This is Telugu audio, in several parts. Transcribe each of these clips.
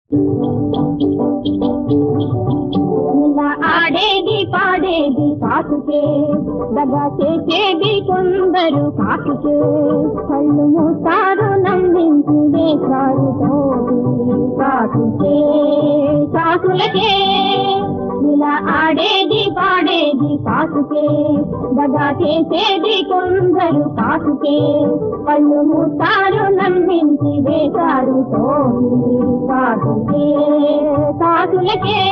ఇలా ఆడేది పాడేది కాకుకే దగా చేసేది కొందరు కాకుకే కళ్ళు మూస్తారు నమ్మించి వేశారు తోడి కాకుకే కాకులకే ఇలా ఆడేది పాడేది కాకుకే దగా చేసేది కొందరు కాకుకే కళ్ళు మూస్తారు నమ్మించి వేశారు తోడి కాకుకే కాకులకే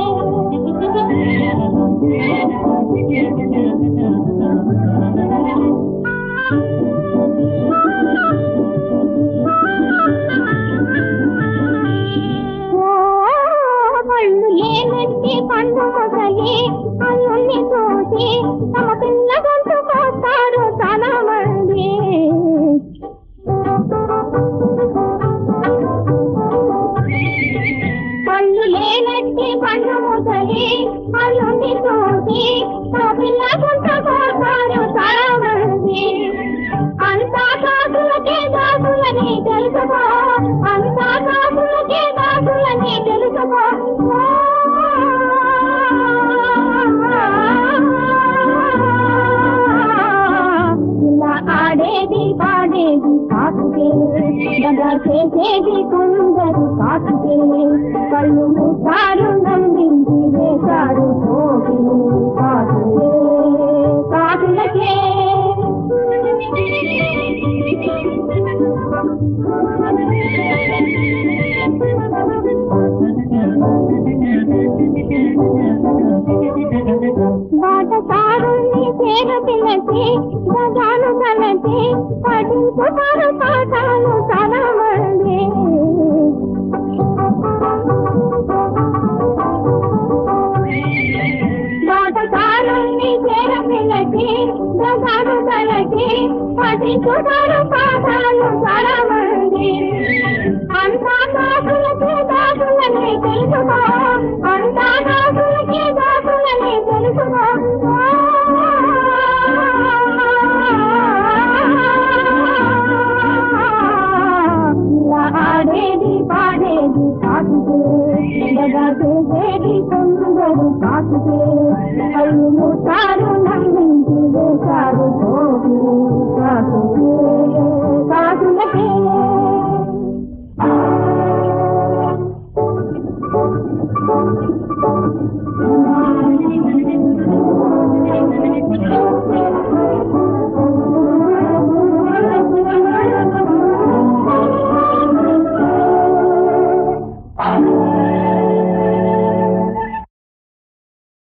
ఓ పళ్ళు లేనట్టి పండు మొదలి అల్లుల్ని చూసి తమ పిల్ల గొంతు కోస్తారు చాలా మంది పళ్ళు లేనట్టి పండు మొదలి అల్లుల్ని చూసి తమ పిల్ల గొంతు కోస్తారు చాలా మంది అంతా కాకులకే దాసులని తెలుసుకో అంతా కాకులకే దాసులని తెలుసుకో ఇలా ఆడేది పాడేది కాకుకే దగా చేసేది కొందరు కాకుకే కళ్ళు మూసారు నందించి వేశారు కోకిలు కాకుకే కాకులకే బాటసారుల్ని పేరు పిల్లచి గజాలు కలచి పఠించుతారు పాఠాలు చాలా మంది బాటసారుల్ని పేరు పిల్లచి గజాలు కలచి పఠించుతారు పాఠాలు చాలా మంది అంతా దాసులకే దాసులని తెలుసుకో అంతా దాసులకే దాసులని తెలుసుకో ఇలా ఆడేది పాడేది కాకుకే దగా చేసేది కొందరు కాకుకే కళ్ళు మూసారు నమ్మించి వేశారు కోటి కాకుకే కాకులకే Thank you.